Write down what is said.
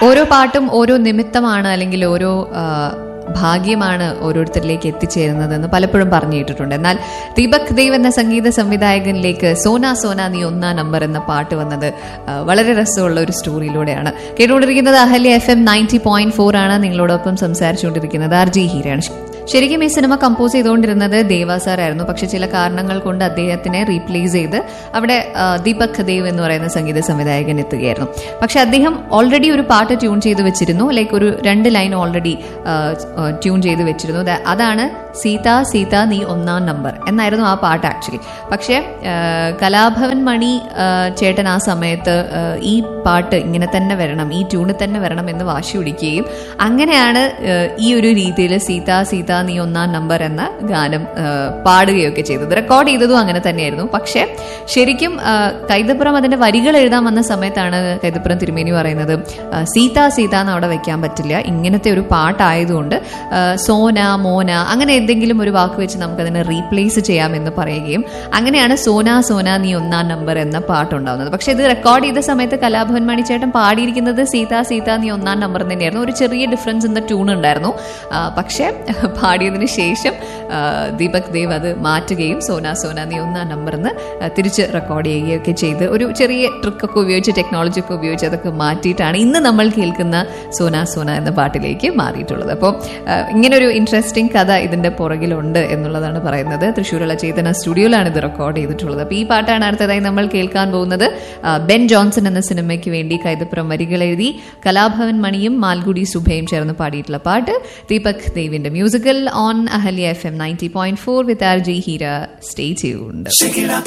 ഓരോ പാട്ടും ഓരോ നിമിത്തമാണ് അല്ലെങ്കിൽ ഓരോ ആ, ഭാഗ്യമാണ് ഓരോരുത്തരിലേക്ക് എത്തിച്ചേരുന്നതെന്ന് പലപ്പോഴും പറഞ്ഞു കേട്ടിട്ടുണ്ട് എന്നാൽ ദീപക് ദേവ് എന്ന സംഗീത സംവിധായകനിലേക്ക് സോന സോന നീ ഒന്നാം നമ്പർ എന്ന പാട്ട് വന്നത് ആ, വളരെ രസമുള്ള ഒരു സ്റ്റോറിയിലൂടെയാണ് കേട്ടുകൊണ്ടിരിക്കുന്നത് Ahalya F M ninety point four ആണ് നിങ്ങളോടൊപ്പം സംസാരിച്ചുകൊണ്ടിരിക്കുന്നത് ആർ ജി ഹീരയാണ് ശരിക്കും ഈ സിനിമ കമ്പോസ് ചെയ്തുകൊണ്ടിരുന്നത് ദേവാ സാർ ആയിരുന്നു പക്ഷെ ചില കാരണങ്ങൾ കൊണ്ട് അദ്ദേഹത്തിനെ റീപ്ലേസ് ചെയ്ത് അവിടെ ആ, ദീപക് ദേവ് എന്ന് പറയുന്ന സംഗീത സംവിധായകൻ എത്തുകയായിരുന്നു പക്ഷെ അദ്ദേഹം ഓൾറെഡി ഒരു പാട്ട് ട്യൂൺ ചെയ്ത് വെച്ചിരുന്നു ലൈക്ക് ഒരു രണ്ട് ലൈൻ ഓൾറെഡി ട്യൂൺ ചെയ്ത് വെച്ചിരുന്നു ദാ- അതാണ് സീത സീത നീ ഒന്നാം നമ്പർ എന്നായിരുന്നു ആ പാട്ട് ആക്ച്വലി പക്ഷേ ആ, കലാഭവൻ മണി ആ, ചേട്ടൻ ആ സമയത്ത് ആ, ഈ പാട്ട് ഇങ്ങനെ തന്നെ വരണം ഈ ട്യൂണിൽ തന്നെ വരണം എന്ന് വാശി പിടിക്കുകയും അങ്ങനെയാണ് ആ, ഈ ഒരു രീതിയിൽ സീത സീത നീ ഒന്നാം നമ്പർ എന്ന ഗാനം ആ, പാടുകയൊക്കെ ചെയ്തത് റെക്കോർഡ് ചെയ്തതും അങ്ങനെ തന്നെയായിരുന്നു പക്ഷേ ശരിക്കും ആ, കൈതപ്പുറം അതിന്റെ വരികൾ എഴുതാൻ വന്ന സമയത്താണ് കൈതപ്പുറം തിരുമേനി പറയുന്നത് ആ, സീത സീത എന്ന് അവിടെ വെക്കാൻ പറ്റില്ല ഇങ്ങനത്തെ ഒരു പാട്ടായതുകൊണ്ട് ആ, സോന മോന അങ്ങനെ എന്തെങ്കിലും ഒരു വാക്ക് വെച്ച് നമുക്കതിനെ റീപ്ലേസ് ചെയ്യാമെന്ന് പറയുകയും അങ്ങനെയാണ് സോന സോന നീ ഒന്നാം നമ്പർ എന്ന പാട്ടുണ്ടാവുന്നത് പക്ഷെ ഇത് റെക്കോർഡ് ചെയ്ത സമയത്ത് കലാഭവൻ മണിച്ചേട്ടൻ പാടിയിരിക്കുന്നത് സീത സീത നീ ഒന്നാം നമ്പർ തന്നെയായിരുന്നു ഒരു ചെറിയ ഡിഫറൻസ് ഇൻ ദ ട്യൂൺ ഉണ്ടായിരുന്നു ആ, പക്ഷേ പാടിയതിന് ശേഷം ആ, ദീപക് ദേവ് അത് മാറ്റുകയും സോന സോന നീ ഒന്നാം നമ്പറിന്ന് തിരിച്ച് റെക്കോർഡ് ചെയ്യുകയൊക്കെ ചെയ്ത് ഒരു ചെറിയ ട്രിക്കൊക്കെ ഉപയോഗിച്ച് ടെക്നോളജി ഒക്കെ ഉപയോഗിച്ച് അതൊക്കെ മാറ്റിയിട്ടാണ് ഇന്ന് നമ്മൾ കേൾക്കുന്ന സോന സോന എന്ന പാട്ടിലേക്ക് മാറിയിട്ടുള്ളത് അപ്പോൾ ഇങ്ങനൊരു ഇൻട്രസ്റ്റിംഗ് കഥ ഇതിന്റെ പുറകിലുണ്ട് എന്നുള്ളതാണ് പറയുന്നത് തൃശ്ശൂരുള്ള ചേതന സ്റ്റുഡിയോയിലാണ് ഇത് റെക്കോർഡ് ചെയ്തിട്ടുള്ളത് അപ്പോൾ ഈ പാട്ടാണ് അടുത്തതായി നമ്മൾ കേൾക്കാൻ പോകുന്നത് ആ, ബെൻ ജോൺസൺ എന്ന സിനിമയ്ക്ക് വേണ്ടി കൈതപ്പുറം വരികൾ എഴുതി കലാഭവൻ മണിയും മാൽഗുഡി സുഭയും ചേർന്ന് പാടിയിട്ടുള്ള പാട്ട് ദീപക് ദേവിന്റെ musical on Ahalya F M ninety point four with R J Heera stay ചെയ്യുന്നുണ്ട് Shake it up,